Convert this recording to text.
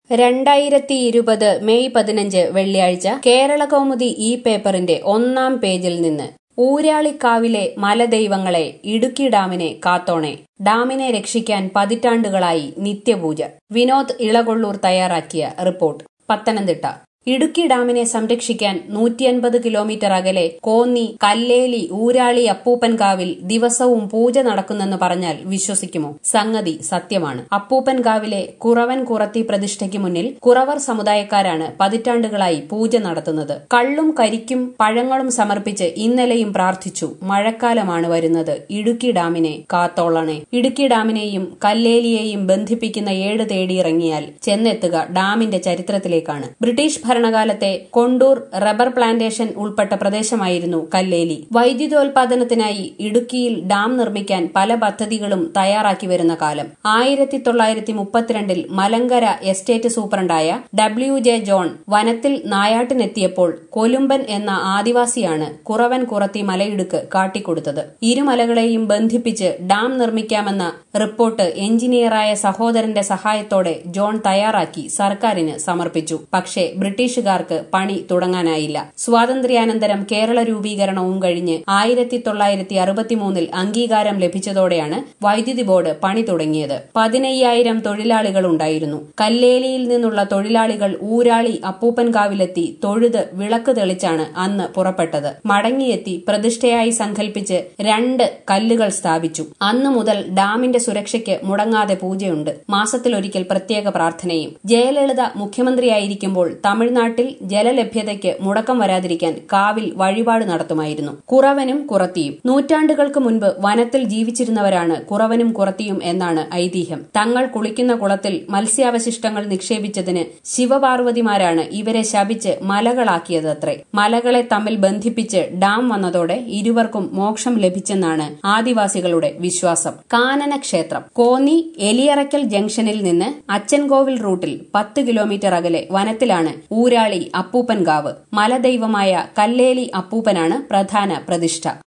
രണ്ടായിരത്തി ഇരുപത് മെയ് പതിനഞ്ച് വെള്ളിയാഴ്ച കേരള കൗമുദി ഈ പേപ്പറിന്റെ ഒന്നാം പേജിൽ നിന്ന് ഊരാളിക്കാവിലെ മലദൈവങ്ങളെ ഇടുക്കി ഡാമിനെ കാത്തോണെ ഡാമിനെ രക്ഷിക്കാൻ പതിറ്റാണ്ടുകളായി നിത്യപൂജ വിനോദ് ഇളകൊള്ളൂർ തയ്യാറാക്കിയ റിപ്പോർട്ട് പത്തനംതിട്ട ഇടുക്കി ഡാമിനെ സംരക്ഷിക്കാൻ നൂറ്റിയൻപത് കിലോമീറ്റർ അകലെ കോന്നി കല്ലേലി ഊരാളി അപ്പൂപ്പൻകാവിൽ ദിവസവും പൂജ നടക്കുന്നെന്ന് പറഞ്ഞാൽ വിശ്വസിക്കുമോ സംഗതി സത്യമാണ് അപ്പൂപ്പൻകാവിലെ കുറവൻ കുറത്തി പ്രതിഷ്ഠയ്ക്ക് മുന്നിൽ കുറവർ സമുദായക്കാരാണ് പതിറ്റാണ്ടുകളായി പൂജ നടത്തുന്നത് കള്ളും കരിക്കും പഴങ്ങളും സമർപ്പിച്ച് ഇന്നലെയും പ്രാർത്ഥിച്ചു മഴക്കാലമാണ് വരുന്നത് ഇടുക്കി ഡാമിനെ കാത്തോളണേ ഇടുക്കി ഡാമിനെയും കല്ലേലിയെയും ബന്ധിപ്പിക്കുന്ന ഏട് തേടിയിറങ്ങിയാൽ ചെന്നെത്തുക ഡാമിന്റെ ചരിത്രത്തിലേക്കാണ് ബ്രിട്ടീഷ് ഭരണകാലത്തെ കൊണ്ടൂർ റബ്ബർ പ്ലാന്റേഷൻ ഉൾപ്പെട്ട പ്രദേശമായിരുന്നു കല്ലേലി വൈദ്യുതോൽപാദനത്തിനായി ഇടുക്കിയിൽ ഡാം നിർമ്മിക്കാൻ പല പദ്ധതികളും തയ്യാറാക്കി വരുന്ന കാലം ആയിരത്തി തൊള്ളായിരത്തി മുപ്പത്തിരണ്ടിൽ മലങ്കര എസ്റ്റേറ്റ് സൂപ്രണ്ടായ ഡബ്ല്യു ജെ ജോൺ വനത്തിൽ നായാട്ടിനെത്തിയപ്പോൾ കൊലുമ്പൻ എന്ന ആദിവാസിയാണ് കുറവൻ കുറത്തി മലയിടുക്ക് കാട്ടിക്കൊടുത്തത് ഇരുമലകളെയും ബന്ധിപ്പിച്ച് ഡാം നിർമ്മിക്കാമെന്ന റിപ്പോർട്ട് എഞ്ചിനീയറായ സഹോദരന്റെ സഹായത്തോടെ ജോൺ തയ്യാറാക്കി സർക്കാരിന് സമർപ്പിച്ചു പക്ഷേ ബ്രിട്ടീഷുകാർക്ക് പണി തുടങ്ങാനായില്ല സ്വാതന്ത്ര്യാനന്തരം കേരള രൂപീകരണവും കഴിഞ്ഞ് ആയിരത്തി തൊള്ളായിരത്തി അറുപത്തിമൂന്നിൽ അംഗീകാരം ലഭിച്ചതോടെയാണ് വൈദ്യുതി ബോർഡ് പണി തുടങ്ങിയത് പതിനയ്യായിരം തൊഴിലാളികൾ ഉണ്ടായിരുന്നു കല്ലേലിയിൽ നിന്നുള്ള തൊഴിലാളികൾ ഊരാളി അപ്പൂപ്പൻകാവിലെത്തി തൊഴുത് വിളക്ക് തെളിച്ചാണ് അന്ന് പുറപ്പെട്ടത് മടങ്ങിയെത്തി പ്രതിഷ്ഠയായി സങ്കല്പിച്ച് രണ്ട് കല്ലുകൾ സ്ഥാപിച്ചു അന്നു മുതൽ ഡാമിന്റെ സുരക്ഷയ്ക്ക് മുടങ്ങാതെ പൂജയുണ്ട് മാസത്തിലൊരിക്കൽ പ്രത്യേക പ്രാർത്ഥനയും ജയലളിത മുഖ്യമന്ത്രിയായിരിക്കുമ്പോൾ തമിഴ്നാട്ടിൽ ജലലഭ്യതയ്ക്ക് മുടക്കം വരാതിരിക്കാൻ കാവിൽ വഴിപാട് നടത്തുമായിരുന്നു കുറവനും കുറത്തിയും നൂറ്റാണ്ടുകൾക്ക് മുൻപ് വനത്തിൽ ജീവിച്ചിരുന്നവരാണ് കുറവനും കുറത്തിയും എന്നാണ് ഐതിഹ്യം തങ്ങൾ കുളിക്കുന്ന കുളത്തിൽ മത്സ്യാവശിഷ്ടങ്ങൾ നിക്ഷേപിച്ചതിന് ശിവപാർവതിമാരാണ് ഇവരെ ശപിച്ച് മലകളാക്കിയതത്രേ മലകളെ തമ്മിൽ ബന്ധിപ്പിച്ച് ഡാം വന്നതോടെ ഇരുവർക്കും മോക്ഷം ലഭിച്ചെന്നാണ് ആദിവാസികളുടെ വിശ്വാസം കാനന ക്ഷേത്രം കോന്നി എലിയറയ്ക്കൽ ജംഗ്ഷനിൽ നിന്ന് അച്ചൻകോവിൽ റൂട്ടിൽ പത്ത് കിലോമീറ്റർ അകലെ വനത്തിലാണ് ഊരാളി അപ്പൂപ്പൻകാവ് മലദൈവമായ കല്ലേലി അപ്പൂപ്പനാണ് പ്രധാന പ്രതിഷ്ഠ